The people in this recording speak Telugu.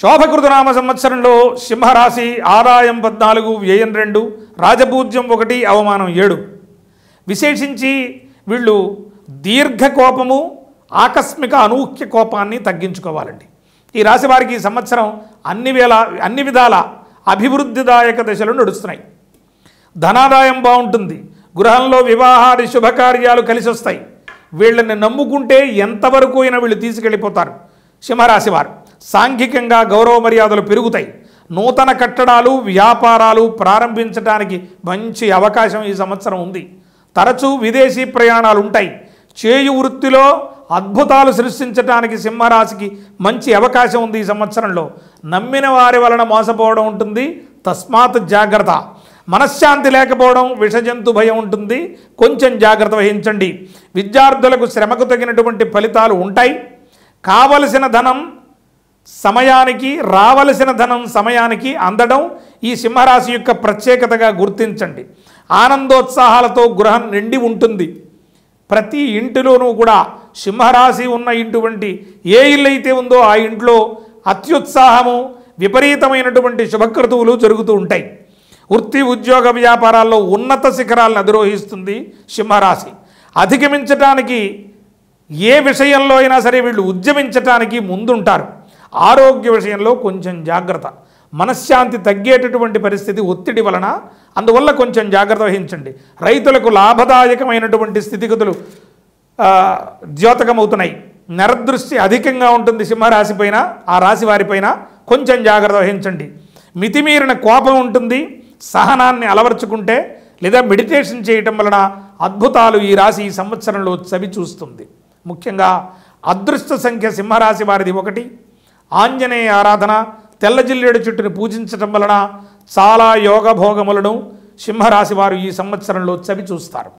శోభకృతనామ సంవత్సరంలో సింహరాశి ఆదాయం పద్నాలుగు వ్యయం రెండు రాజపూజ్యం ఒకటి అవమానం ఏడు విశేషించి వీళ్ళు దీర్ఘ కోపము ఆకస్మిక అనూహ్య కోపాన్ని తగ్గించుకోవాలండి ఈ రాశి వారికి ఈ సంవత్సరం అన్ని వేళ అన్ని విధాల అభివృద్ధిదాయక దశలు నడుస్తున్నాయి ధనాదాయం బాగుంటుంది గృహంలో వివాహాది శుభకార్యాలు కలిసి వస్తాయి వీళ్ళని నమ్ముకుంటే ఎంతవరకు అయినా వీళ్ళు తీసుకెళ్ళిపోతారు సింహరాశి వారు సాంఘికంగా గౌరవ మర్యాదలు పెరుగుతాయి నూతన కట్టడాలు వ్యాపారాలు ప్రారంభించడానికి మంచి అవకాశం ఈ సంవత్సరం ఉంది తరచూ విదేశీ ప్రయాణాలు ఉంటాయి చేయు వృత్తిలో అద్భుతాలు సృష్టించడానికి సింహరాశికి మంచి అవకాశం ఉంది ఈ సంవత్సరంలో నమ్మిన వారి వలన మోసపోవడం ఉంటుంది తస్మాత్ జాగ్రత్త మనశ్శాంతి లేకపోవడం విషజంతు భయం ఉంటుంది కొంచెం జాగ్రత్త వహించండి విద్యార్థులకు శ్రమకు తగినటువంటి ఫలితాలు ఉంటాయి కావలసిన ధనం సమయానికి రావలసిన ధనం సమయానికి అందడం ఈ సింహరాశి యొక్క ప్రత్యేకతగా గుర్తించండి ఆనందోత్సాహాలతో గృహం నిండి ఉంటుంది ప్రతి ఇంటిలోనూ కూడా సింహరాశి ఉన్న ఇటువంటి ఏ ఇల్లు అయితే ఉందో ఆ ఇంట్లో అత్యుత్సాహము విపరీతమైనటువంటి శుభక్రతువులు జరుగుతూ ఉంటాయి వృత్తి ఉద్యోగ వ్యాపారాల్లో ఉన్నత శిఖరాలను అధిరోహిస్తుంది సింహరాశి అధిగమించటానికి ఏ విషయంలో అయినా సరే వీళ్ళు ఉద్యమించటానికి ముందుంటారు ఆరోగ్య విషయంలో కొంచెం జాగ్రత్త మనశ్శాంతి తగ్గేటటువంటి పరిస్థితి ఒత్తిడి వలన అందువల్ల కొంచెం జాగ్రత్త వహించండి రైతులకు లాభదాయకమైనటువంటి స్థితిగతులు ఆ, ద్యోతకమవుతున్నాయి నరదృష్టి అధికంగా ఉంటుంది సింహరాశి పైన ఆ రాశి వారిపైన కొంచెం జాగ్రత్త వహించండి మితిమీరిన కోపం ఉంటుంది సహనాన్ని అలవర్చుకుంటే లేదా మెడిటేషన్ చేయటం వలన అద్భుతాలు ఈ రాశి ఈ సంవత్సరంలో చవి చూస్తుంది ముఖ్యంగా అదృష్ట సంఖ్య సింహరాశి వారిది ఒకటి ఆంజనేయ ఆరాధన తెల్ల జిల్లేడు చుట్టుని పూజించటం వలన చాలా యోగభోగములను సింహరాశి వారు ఈ సంవత్సరంలో చవి చూస్తారు